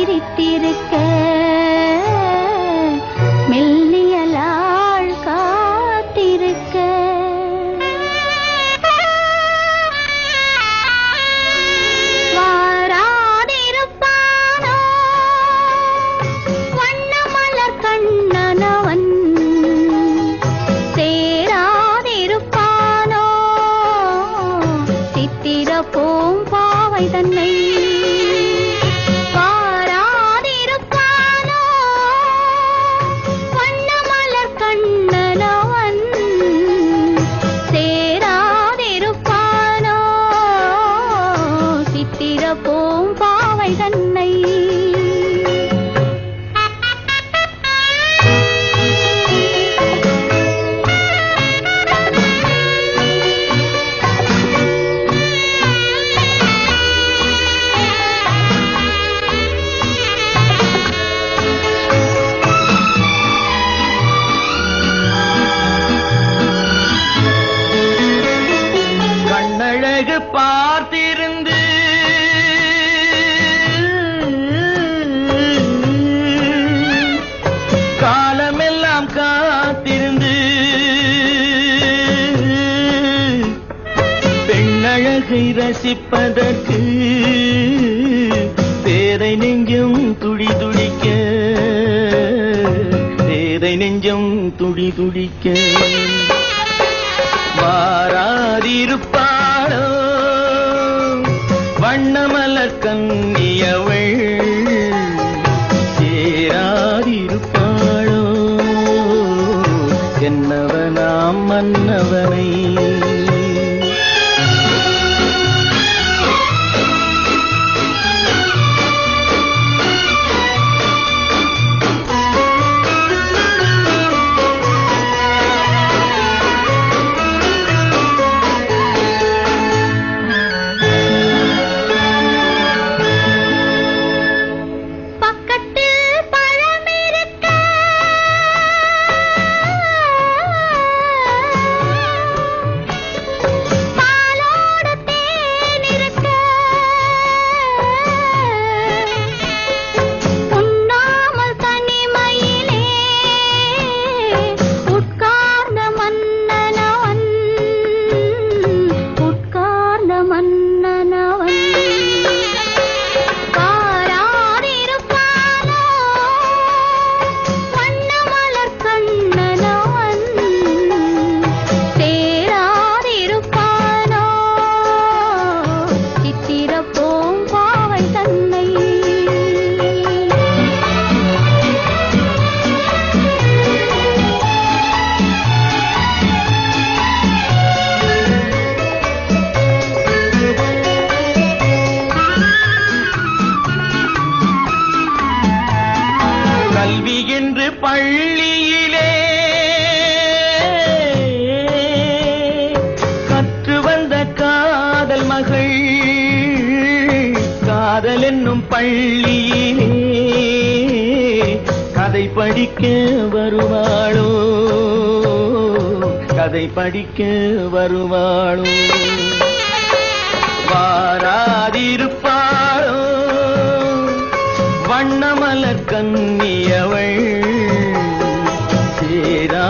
சிரித்திருக்க மெல்லியலாள் காத்திருக்க வாராதிருப்பானோ வண்ணமலர் கண்ணனவன் சேராதிருப்பானோ சித்திர பூம்பாவை தன்னை வாராதிருப்பானோ வண்ணமலர் கண்ணனவன் சேராதிருப்பானோ சித்திர பூம்பாவை தன்னை கண்ணழகு பார்த்திருந்து காலமெல்லாம் காத்திருந்து பெண்ணழகை ரசிப்பதற்கு பேரை நெஞ்சம் துடி துடிக்க பேரை நெஞ்சம் துடி துடிக்க வாராதிருப்பாளோ வண்ணமலர் கண்ணியவள் சேராதிருப்பாளோ என்னவனாம் மன்னவனை பக்கத்தில் பழம் இருக்க பாலோடு தேன் இருக்க உண்ணாமல் தனிமையிலே உட்கார்ந்த மன்னனவன் உட்கார்ந்த மன்னனவன் காராதிருப்பானோ வண்ணமலர் கண்ணனவன் சேராதிருப்பானோ சித்திர பூம்பாவை தன்னை கல்வி என்று பள்ளியிலே கற்று வந்த காதல் மகள் காதல் என்னும் பள்ளியிலே கதை படிக்க வருவாளோ கதை படிக்க வருவாளோ வாராதிருப்பாளோ வண்ணமலர் கண்ணியவள் சேரா